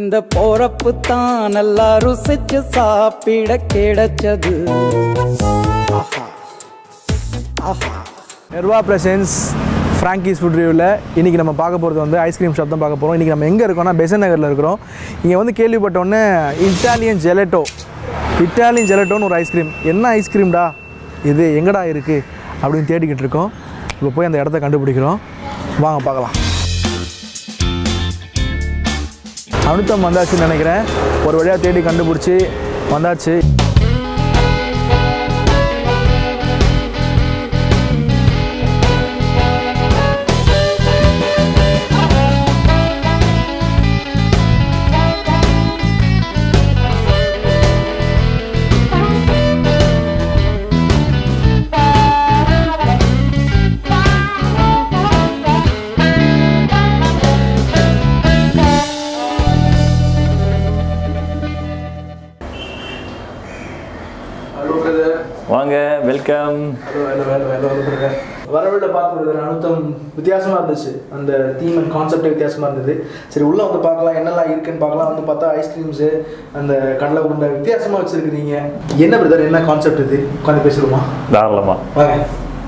இந்த போறப்பு தான் நல்லா ருசிச்சு சாப்பிட கிடைச்சது ஆஹா ஆஹா நெர்வா பிரசன்ஸ் ஃப்ராங்கீஸ் ஃபுட் ரிவ்யூவில் இன்றைக்கி நம்ம பார்க்க போகிறது வந்து ஐஸ்கிரீம் ஷாப் தான் பார்க்க போகிறோம் இன்றைக்கி நம்ம எங்கே இருக்கோம்னா பெசன் நகரில் இருக்கிறோம் இங்கே வந்து கேள்விப்பட்டோன்னே இட்டாலியன் ஜெலட்டோ இட்டாலியன் ஜெலட்டோன்னு ஒரு ஐஸ்கிரீம் என்ன ஐஸ்கிரீம்டா இது எங்கடா இருக்குது அப்படின்னு தேடிக்கிட்டு இருக்கோம் இப்போ போய் அந்த இடத்த கண்டுபிடிக்கிறோம் வாங்க பார்க்கலாம் அனுத்தம் வந்தாச்சுன்னு நினைக்கிறேன் ஒரு வழியாக தேடி கண்டுபிடிச்சி வந்தாச்சு ஹலோ பிரதர் வாங்க welcome hello hello hello hello brother வரவில்லை பார்க்க பிரதர் அனுத்தம் வித்தியாசமாக இருந்துச்சு அந்த தீம் அண்ட் கான்செப்டே வித்தியாசமாக இருந்தது சரி உள்ளே வந்து பார்க்கலாம் என்னெல்லாம் இருக்குன்னு பார்க்கலாம் வந்து பார்த்தா ஐஸ்கிரீம்ஸு அந்த கடலை உருண்டை வித்தியாசமாக வச்சுருக்கிறீங்க என்ன பிரதர் என்ன கான்செப்ட் இது உட்காந்து பேசுகிறோமா தாராளமா வாங்க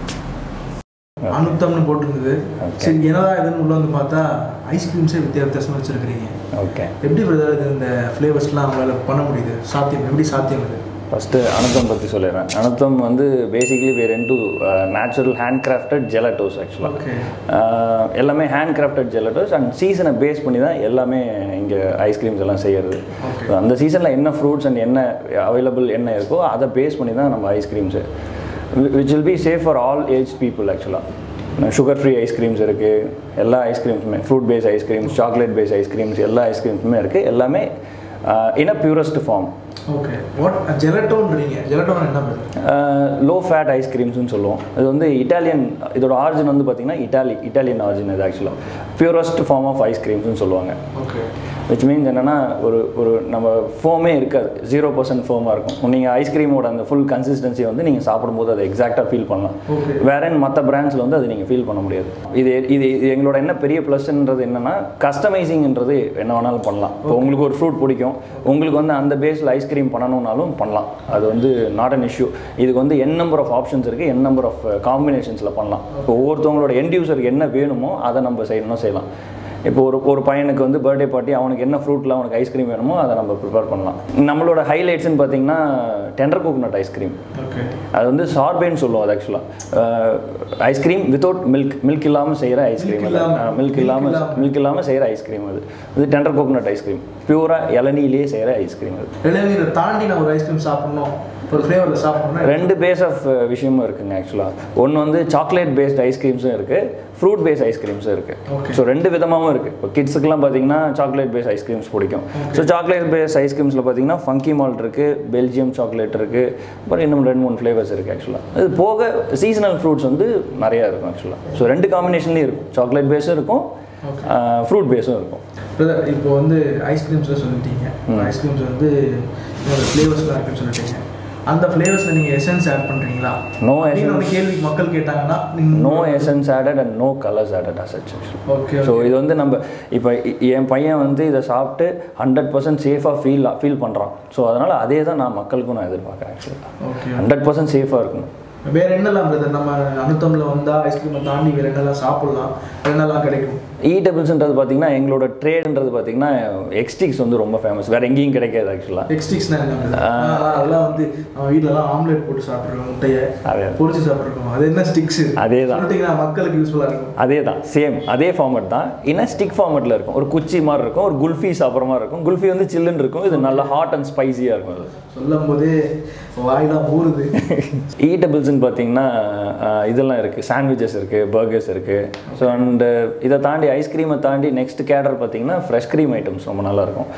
அனுத்தம்னு போட்டிருந்தது சரி என்னதான் இதுன்னு உள்ள வந்து பார்த்தா ஐஸ்கிரீம்ஸே வித்தியா வித்தியாசமாக வச்சுருக்கிறீங்க ஓகே எப்படி பிரதர் இது இந்த ஃப்ளேவர்ஸ்லாம் அவங்களால பண்ண முடியுது சாத்தியம் எப்படி சாத்தியம் இது ஃபஸ்ட்டு அனுத்தம் பற்றி சொல்லிடுறேன் அனுத்தம் வந்து basically we're in to natural hand crafted gelatos ஆக்சுவலாக ஓகே எல்லாமே ஹேண்ட் கிராஃப்டட் ஜெலட்டோஸ் அண்ட் சீசனை பேஸ் பண்ணி தான் எல்லாமே இங்கே ஐஸ்கிரீம்ஸ் எல்லாம் செய்கிறது Okay. அந்த சீசனில் என்ன ஃப்ரூட்ஸ் அண்ட் என்ன அவைலபிள் என்ன இருக்கோ அதை பேஸ் பண்ணி தான் நம்ம ice creams which will be safe for all age people ஆக்சுவலாக சுகர் ஃப்ரீ ஐஸ்கிரீம்ஸ் இருக்குது எல்லா ஐஸ்கிரீம்ஸுமே fruit base ice creams chocolate base ice creams எல்லா ஐஸ்கிரீம்ஸுமே இருக்குது எல்லாமே in a purest form okay what ஜெலட்டோன்றீங்க ஜெலட்டோன் என்ன பிரதர் லோ ஃபேட் ஐஸ்கிரீம்ஸ்னு சொல்லுவோம் இது வந்து இட்டாலியன் இதோட ஆரிஜின் வந்து பார்த்தீங்கன்னா இட்டாலி இட்டாலியன் ஆரிஜின் இது ஆக்சுவலாக பியூரஸ்ட் ஃபார்ம் ஆஃப் ஐஸ்கிரீம்ஸ்னு சொல்லுவாங்க ஓகே விச் மீன்ஸ் என்னென்னா ஒரு ஒரு நம்ம ஃபோமே இருக்காது ஜீரோ பர்சன்ட் ஃபோமாக இருக்கும் நீங்கள் ஐஸ்கிரீமோட அந்த ஃபுல் கன்சிஸ்டன்சி வந்து நீங்கள் சாப்பிடும்போது அதை எக்ஸாக்டாக ஃபீல் பண்ணலாம் Okay. வேற மற்ற பிராண்ட்ஸில் வந்து அதை நீங்கள் ஃபீல் பண்ண முடியாது இது இது இது எங்களோட என்ன பெரிய ப்ளஸ்ன்றது என்னென்னா கஸ்டமைசிங்ன்றது என்ன வேணாலும் பண்ணலாம் இப்போ உங்களுக்கு ஒரு ஃப்ரூட் பிடிக்கும் உங்களுக்கு வந்து அந்த பேஸில் ஐஸ்கிரீம் பண்ணணும்னாலும் பண்ணலாம் அது வந்து நாட் அன் இஷ்யூ இதுக்கு வந்து என் நம்பர் ஆஃப் ஆப்ஷன்ஸ் இருக்குது என் நம்பர் ஆஃப் காம்பினேஷன்ஸில் பண்ணலாம் இப்போ ஒவ்வொருத்தவங்களோட எண்ட் யூசருக்கு என்ன வேணுமோ அதை நம்ம செய்யணும்னா செய்யலாம் இப்போ ஒரு ஒரு பையனுக்கு வந்து பர்த்டே பார்ட்டி அவனுக்கு என்ன ஃப்ரூட்டில் அவனுக்கு ஐஸ்கிரீம் வேணுமோ அதை நம்ம ப்ரிப்பேர் பண்ணலாம் நம்மளோட ஹைலைட்ஸ்னு பார்த்தீங்கன்னா டெண்டர் கோகனட் ஐஸ்கிரீம் ஓகே அது வந்து சார்பேன்னு சொல்லுவோம் அது ஆக்சுவலாக ஐஸ்கிரீம் வித்தவுட் மில்க் மில்க் இல்லாமல் செய்கிற ஐஸ்கிரீம் Milk இல்லாம. மில்க் Milk இல்லாமல் இல்லாம. மில்க் இல்லாமல் செய்கிற ஐஸ்கிரீம் அது இது டெண்டர் கோகனட் ஐஸ்கிரீம் பியூராக இளநீலேயே செய்கிற ஐஸ்கிரீம் அது இளநீரை தாண்டி நான் ஒரு ஐஸ்கிரீம் சாப்பிடணும் ஒரு ஃப்ளேவரில் சாப்பிடணும் ரெண்டு பேஸ் ஆஃப் விஷயமும் இருக்குங்க ஆக்சுவலாக ஒன்று வந்து சாக்லேட் பேஸ்ட் ஐஸ்கிரீம்ஸும் இருக்குது ஃப்ரூட் பேஸ்ட் ஐஸ்கிரீம்ஸும் இருக்குது Okay. ஸோ ரெண்டு விதமாகவும் இருக்குது இப்போ கிட்ஸுக்குலாம் பார்த்தீங்கன்னா சாக்லேட் பேஸ்ட் ஐஸ்கிரீம்ஸ் பிடிக்கும் ஸோ சாக்லேட் பேஸ்ட் ஐஸ்கிரீம்ஸில் பார்த்தீங்கன்னா ஃபங்கி மால்ட் இருக்குது பெல்ஜியம் சாக்லேட் இருக்குது அப்புறம் இன்னும் ரெண்டு மூணு ஃப்ளேவர்ஸ் இருக்குது ஆக்சுவலாக இது போக சீசனல் ஃப்ரூட்ஸ் வந்து நிறையா இருக்கும் ஆக்சுவலாக ஸோ ரெண்டு காம்பினேஷன்லேயும் இருக்கும் சாக்லேட் பேஸும் இருக்கும் ஃப்ரூட் பேஸும் இருக்கும் பிரதர் இப்போ வந்து ஐஸ்கிரீம்ஸில் சொல்லிட்டீங்க ஐஸ்கிரீம்ஸ் வந்து ஃப்ளேவர்ஸ்லாம் இருக்குன்னு சொல்லிட்டீங்க அந்த ஃப்ளேவர்ஸில் நீங்கள் எசன்ஸ் ஆட் பண்ணுறீங்களா No அப்படின்னு ஒரு essence. கேள்வி மக்கள் கேட்டாங்கன்னா நீங்கள் no essence added and no colours added as such okay so இது வந்து நம்ம இப்போ என் பையன் வந்து இதை சாப்பிட்டு ஹண்ட்ரட் பர்சன்ட் சேஃபாக ஃபீல் ஃபீல் பண்ணுறான் ஸோ அதனால் அதே தான் நான் மக்களுக்கும் நான் எதிர்பார்க்குறேன் ஆக்சுவலாக ஓகே ஹண்ட்ரட் பர்சன்ட் சேஃபாக இருக்கணும் வேற என்னலாம் பிரதர் நம்ம அனுத்தமில் வந்தால் ஐஸ்கிரீமை தாண்டி வேற என்னெல்லாம் சாப்பிடலாம் வேற என்னெல்லாம் கிடைக்கும் ஈட்டபிள்ஸ்ன்றது பார்த்தீங்கன்னா எங்களோட ட்ரேடுன்றது பார்த்தீங்கன்னா எக்ஸ்டிக்ஸ் வந்து ரொம்ப ஃபேமஸ் வேறு எங்கேயும் கிடைக்காது ஆக்சுவலாக எக்ஸ்டிக்ஸ்னா என்ன brother? ஆ, அதெல்லாம் வந்து நம்ம வீட்டிலலாம் ஆம்லெட் போட்டு சாப்பிட்ருக்கோம் முட்டையை அதே. பொரிச்சு சாப்பிட்ருக்கோம் அது என்ன ஸ்டிக்ஸ் அதே தான். சொல்லிட்டீங்கன்னா மக்களுக்கு யூஸ்ஃபுல்லாக இருக்கும் அதே தான் சேம் அதே ஃபார்மட் தான் இன்னும் ஸ்டிக் ஃபார்மட்டில் இருக்கும் ஒரு குச்சி மாதிரி இருக்கும் ஒரு குல்ஃபி சாப்பிட்ற மாதிரி இருக்கும் குல்ஃபி வந்து சில்லுன்னு இருக்கும் இது நல்லா ஹாட் அண்ட் ஸ்பைசியாக இருக்கும் அது சொல்லும் போதே வாயெல்லாம் ஊறுது ஈட்டபிள்ஸ்னு பார்த்தீங்கன்னா அஹ், இதெல்லாம் இருக்குது சாண்ட்விச்சஸ் இருக்குது பர்கர்ஸ் இருக்குது ஸோ அண்ட் இதை தாண்டி ஐஸ்கிரீமை தாண்டி நெக்ஸ்ட் கேடர் பார்த்தீங்கன்னா ஃப்ரெஷ் க்ரீம் ஐட்டம்ஸ் ரொம்ப நல்லாயிருக்கும்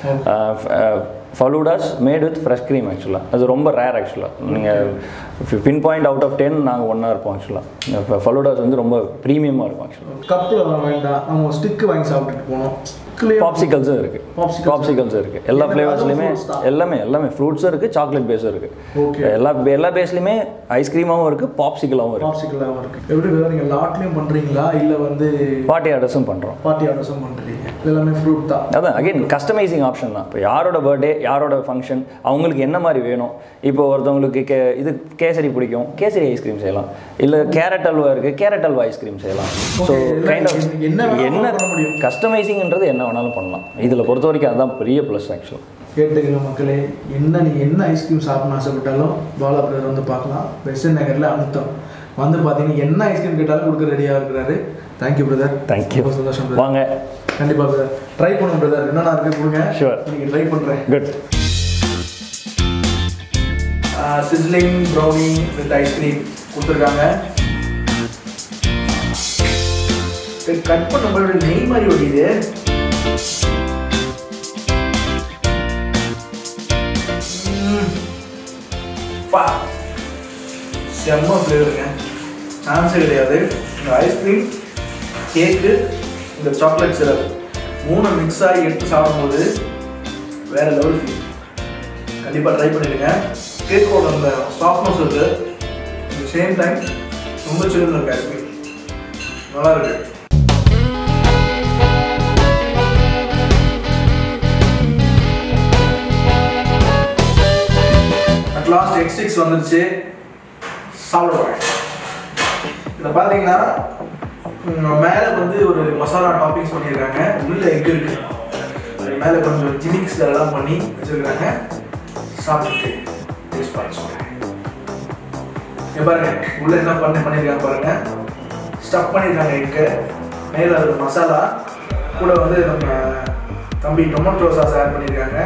faloodas made with fresh cream ஆக்சுவலாக அது ரொம்ப ரேர் ஆக்சுவலாக நீங்கள் pin point out of ten நாங்கள் ஒன்றா இருப்போம் ஆக்சுவலாக ஃபலூடாஸ் வந்து ரொம்ப ப்ரீமியமாக இருக்கும் ஆக்சுவலாக கப்பில் வேண்டாம் நம்ம ஸ்டிக்கு வாங்கி சாப்பிட்டுட்டு போனோம் ஸ்டிக்லேயே பாப்சிகல்ஸும் இருக்குது Popsicles. பாப்சிகல்ஸும் இருக்குது எல்லா எல்லாமே ஃப்ளேவர்ஸ்லையுமே அதுவும் fruits தான். எல்லாமே எல்லாமே ஃப்ரூட்ஸும் இருக்குது சாக்லேட் பேஸும் இருக்குது Okay. எல்லா எல்லா பேஸ்லையுமே ஐஸ்கிரீமாகவும் இருக்குது பாப்சிக்கலாகவும் இருக்குது பாப்சிக்கலாகவும் இருக்குது எப்படி வேறு நீங்கள் லாட்லேயும் பண்ணுறீங்களா இல்லை வந்து பார்ட்டி ஆர்டர்ஸும் பண்ணுறோம் பார்ட்டி ஆர்டர்ஸும் பண்ணுறீங்க இது எல்லாமே ஃப்ரூட் தான் அதான் அகைன் கஸ்டமைசிங் ஆப்ஷன் தான் இப்போ யாரோட பர்த்டே யாரோட ஃபங்க்ஷன் அவங்களுக்கு என்ன மாதிரி வேணும் இப்போ ஒருத்தவங்களுக்கு கே இது கேசரி பிடிக்கும் கேசரி ஐஸ்கிரீம் செய்யலாம் இல்லை கேரட் அல்வா இருக்குது கேரட் அல்வா ஐஸ்கிரீம் செய்யலாம் ஸோ Okay, எல்லாம் கைண்ட் ஆஃப் என்ன வேணாலும் என்ன பண்ண முடியும். கஸ்டமைசிங்ன்றது என்ன வேணாலும் பண்ணலாம் இதில் பொறுத்த வரைக்கும் அதுதான் பெரிய ப்ளஸ் ஆக்சுவலாக கேட்டுக்கிற மக்களே என்ன நீங்கள் என்ன ஐஸ்கிரீம் சாப்பிடணும் ஆசைப்பட்டாலும் பாலா பிரதர் வந்து பார்க்கலாம் பெஸ்ட் நகரில் அமுத்தம் வந்து பார்த்தீங்கன்னா என்ன ஐஸ்கிரீம் கேட்டாலும் கொடுக்க ரெடியாக இருக்கிறாரு தேங்க்யூ பிரதர் தேங்க்யூ ரொம்ப சந்தோஷம் பிரதர் வாங்க கண்டிப்பாக பிரதர் ட்ரை பண்ணும் பிரதர் என்னென்ன இருக்கு கொடுங்க Sure. நீங்கள் ட்ரை பண்ணுறேன் good sizzling brownie with ice cream கொடுத்துருக்காங்க கட் பண்ணும்போது நெய் மாதிரி ஒடியுது ம். பா செம்ம ஃப்ளேவருங்க சான்ஸே கிடையாது இந்த ஐஸ்கிரீம் கேக்கு இந்த சாக்லேட் சிரப் மூணு மிக்ஸ் ஆகி எடுத்து சாப்பிடும்போது வேற லெவல் ஃபீல் கண்டிப்பாக ட்ரை பண்ணிடுங்க கேக்கோட அந்த சாஃப்ட்னஸ் இருக்கு அட் சேம் டைம் ரொம்ப சில்லுன்னு இருக்கு ஐஸ்கிரீம் நல்லா இருக்கு அட் லாஸ்ட் எக்ஸ் சிக்ஸ் வந்துருச்சு சாப்பிட போகிறேன் இதில் பார்த்தீங்கன்னா மேலே வந்து ஒரு மசாலா டாப்பிங்ஸ் பண்ணியிருக்காங்க உள்ள எக் இருக்கு அது மேலே கொஞ்சம் ஜினிக்ஸ் எல்லாம் பண்ணி வச்சிருக்காங்க சாப்பிட்டு டேஸ்ட் பண்ண சொல்கிறேன் இங்க பாருங்க உள்ள என்ன பண்ணி பண்ணியிருக்காங்க பாருங்க ஸ்டஃப் பண்ணியிருக்காங்க எக்கு மேலே ஒரு மசாலா கூட வந்து நம்ம தம்பி டொமேட்டோ சாஸ் ஆட் பண்ணியிருக்காங்க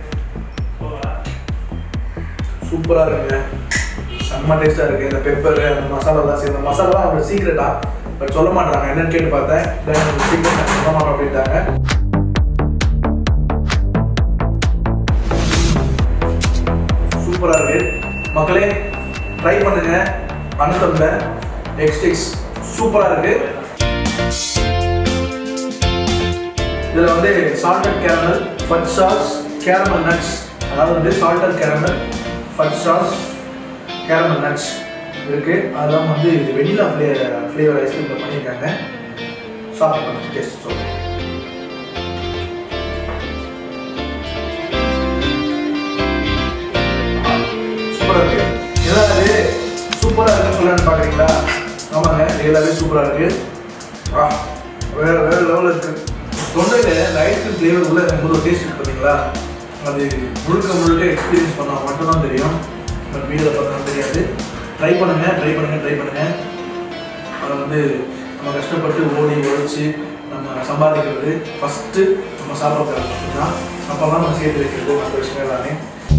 சூப்பராக இருக்குங்க செம்ம டேஸ்ட்டாக இருக்குது இந்த பெப்பர் அந்த மசாலாலாம் சேர்ந்து மசாலாலாம் அவங்க சீக்ரெட்டா பட் சொல்ல மாட்டாங்க என்னன்னு கேட்டு பார்த்தேன் சீக்ரெட் சொல்ல மாட்டோம் அப்படின்ட்டாங்க சூப்பராக இருக்கு மக்களே ட்ரை பண்ணுங்க அனுத்தம்ல எக்ஸ்டிக்ஸ் சூப்பராக இருக்கு இதில் வந்து salted caramel fudge sauce caramel nuts அதாவது வந்து salted caramel fudge sauce caramel nuts இருக்கு அதெல்லாம் வந்து இது வெனிலா ஃப்ளே ஃப்ளேவர் ஐஸ்கிரீமில் பண்ணியிருக்காங்க சாப்பிட்டு பண்ணி டேஸ்ட் சொல்கிறேன் சூப்பராக இருக்கு ஏதாவது சூப்பராக இருக்குன்னு சொல்லலான்னு பார்க்குறீங்களா ஆமாங்க ரியலாகவே சூப்பராக இருக்கு ஆ வேற வேற லெவலில் இருக்கு தொண்டையில் இந்த ஐஸ்கிரீம் ஃப்ளேவர் உள்ள இருக்கும்போது ஒரு டேஸ்ட் இருக்கு பார்த்தீங்களா அது முழுக்க முழுக்க எக்ஸ்பீரியன்ஸ் பண்ணால் மட்டும்தான் தெரியும் பட் வீடியோவில் பார்த்தா தெரியாது ட்ரை பண்ணுங்க ட்ரை பண்ணுங்க ட்ரை பண்ணுங்க அதை வந்து நம்ம கஷ்டப்பட்டு ஓடி உழைச்சி நம்ம சம்பாதிக்கிறது ஃபஸ்ட்டு நம்ம சாப்பிட்றது மட்டும்தான் அப்போ தான் நம்ம சேர்த்து வைக்கிறது மற்ற விஷயம் எல்லாமே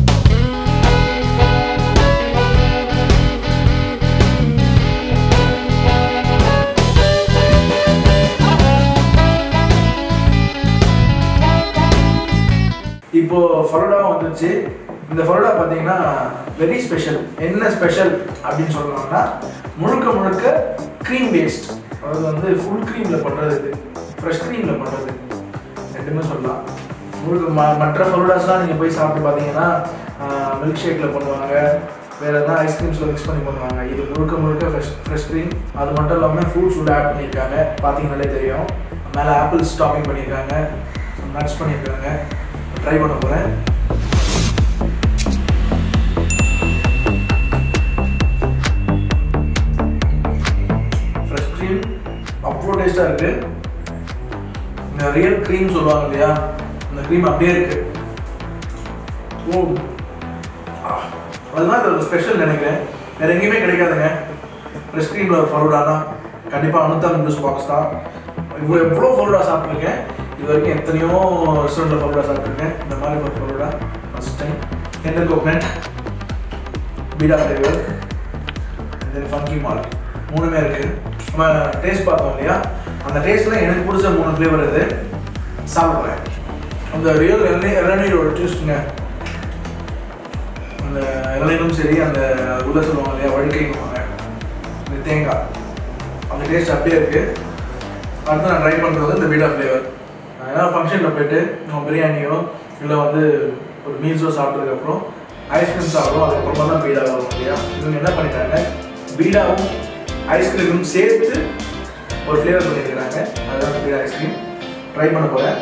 இப்போ ஃபரோடா வந்துச்சு இந்த ஃபரோடா பார்த்தீங்கன்னா வெரி ஸ்பெஷல் என்ன ஸ்பெஷல் அப்படின்னு சொல்லணும்னா முழுக்க முழுக்க க்ரீம் பேஸ்ட் அதாவது வந்து ஃபுல் க்ரீமில் பண்ணுறது இது ஃப்ரெஷ் க்ரீமில் பண்ணுறது ரெண்டுமே சொல்லலாம் முழுக்க ம மற்ற ஃபரோடாஸ்லாம் நீங்கள் போய் சாப்பிட்டு பார்த்தீங்கன்னா மில்க் ஷேக்கில் பண்ணுவாங்க வேறு எதனா ஐஸ்கிரீம்ஸில் மிக்ஸ் பண்ணி பண்ணுவாங்க இது முழுக்க முழுக்க ஃப்ரெஷ் ஃப்ரெஷ் க்ரீம் அது மட்டும் இல்லாமல் ஃப்ரூட்ஸ் உள்ள ஆட் பண்ணியிருக்காங்க பார்த்தீங்கனாலே தெரியும் மேலே ஆப்பிள் ஸ்டாப்பிங் பண்ணியிருக்காங்க நட்ஸ் பண்ணியிருக்காங்க ட்ரை பண்ண போகிறேன் ஃப்ரெஷ் க்ரீம் அவ்வளோ டேஸ்ட்டாக இருக்குது இந்த ரியல் க்ரீம் சொல்லுவாங்க இல்லையா அந்த க்ரீம் அப்படியே இருக்கு ஓ ஆ, அதுதான் இது ஒரு ஸ்பெஷல் நினைக்கிறேன் வேற எங்கேயுமே கிடைக்காதுங்க ஃப்ரெஷ் க்ரீமில் ஒரு ஃபலூடானா கண்டிப்பாக அனுத்தம் ஜூஸ் பாக்ஸ் தான் இவ்வளோ எவ்வளோ ஃபலூடா சாப்பிட்ருக்கேன் இது வரைக்கும் எத்தனையோ ரெஸ்டாரண்ட்டில் ஃபலூடா சாப்பிட்ருக்கேன் இந்த மாதிரி ஒரு falooda first time tender coconut beeda flavour then funky mall மூணுமே இருக்குது நம்ம டேஸ்ட் பார்த்தோம் இல்லையா அந்த டேஸ்ட்டில் எனக்கு பிடிச்ச மூணு ஃப்ளேவர் இது சாப்பிட்றேன் அந்த ரியல் இளநீ இளநீரோட டேஸ்ட்டுங்க அந்த இளநீரும் சரி அந்த உள்ள சொல்லுவாங்க இல்லையா வழுக்கைங்குவாங்க இந்த தேங்காய் அந்த டேஸ்ட் அப்படியே இருக்குது அடுத்து நான் ட்ரை பண்ணுறது இந்த பீடா ஃப்ளேவர் நான் ஏதாவது ஃபங்க்ஷனில் போயிட்டு நம்ம பிரியாணியோ இல்லை வந்து ஒரு மீல்ஸோ சாப்பிட்டதுக்கப்புறம் ஐஸ்கிரீம் சாப்பிடுவோம் அதுக்கப்புறமா தான் பீடா வரும் இல்லையா இவங்க என்ன பண்ணிட்டாங்க பீடாவும் ஐஸ்கிரீமும் சேர்த்து ஒரு ஃப்ளேவர் பண்ணியிருக்கிறாங்க அதுதான் பீடா ஐஸ்கிரீம் ட்ரை பண்ண போகிறேன்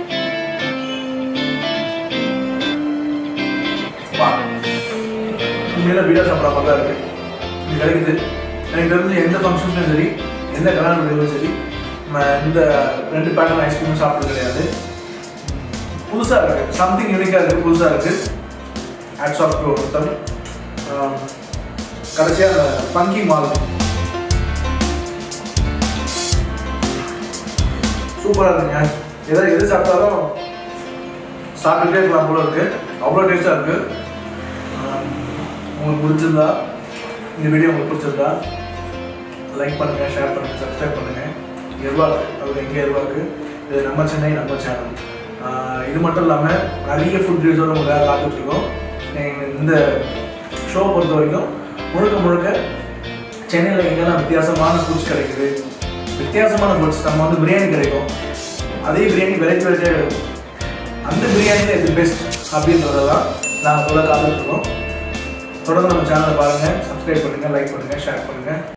வா உண்மையில வீடாக சாப்பிட்ற மாதிரி தான் இருக்குது இது கிடைக்குது எனக்கு தெரிஞ்சு எந்த ஃபங்க்ஷன்ஸ்லையும் சரி எந்த கல்யாண வீடுகளும் சரி நம்ம இந்த ரெண்டு பேட்டர்ன் ஐஸ்கிரீமும் சாப்பிட்டது கிடையாது புதுசாக இருக்குது சம்திங் யூனிக்காக இருக்குது புதுசாக இருக்குது ஆட்ஸ் ஆஃப் டு ஒருத்தம் கடைசியாக அந்த ஃபங்கி மால் சூப்பராக இருக்குங்க எதை எது சாப்பிட்டாலும் சாப்பிட்டுட்டே இருக்கலாம் போல இருக்கு அவ்வளோ டேஸ்ட்டாக இருக்கு ஆஹ் உங்களுக்கு பிடிச்சிருந்தா இந்த வீடியோ உங்களுக்கு பிடிச்சிருந்தா லைக் பண்ணுங்க ஷேர் பண்ணுங்க சப்ஸ்கிரைப் பண்ணுங்க எருவாக்கு அது எங்கே எருவாக்கு இது நம்ம சென்னை நம்ம சேனல் இது மட்டும் இல்லாமல் நிறைய ஃபுட் ரிவ்யூஸோட உங்களை காத்துட்ருக்கோம் இந்த ஷோ பொறுத்த வரைக்கும் முழுக்க முழுக்க சென்னையில் எங்கெல்லாம் வித்தியாசமான ஃபுட்ஸ் கிடைக்குது வித்தியாசமான ஃபுட்ஸ் நம்ம வந்து பிரியாணி கிடைக்கும் அதே பிரியாணி வெரைட்டி வெரைட்டியாக இருக்கும் அந்த பிரியாணியில் எது பெஸ்ட் அப்படின்றதெல்லாம் நாங்கள் சொல்ல காத்துட்ருக்கோம் தொடர்ந்து நம்ம சேனலை பாருங்கள் சப்ஸ்கிரைப் பண்ணுங்கள் லைக் பண்ணுங்கள் ஷேர் பண்ணுங்கள்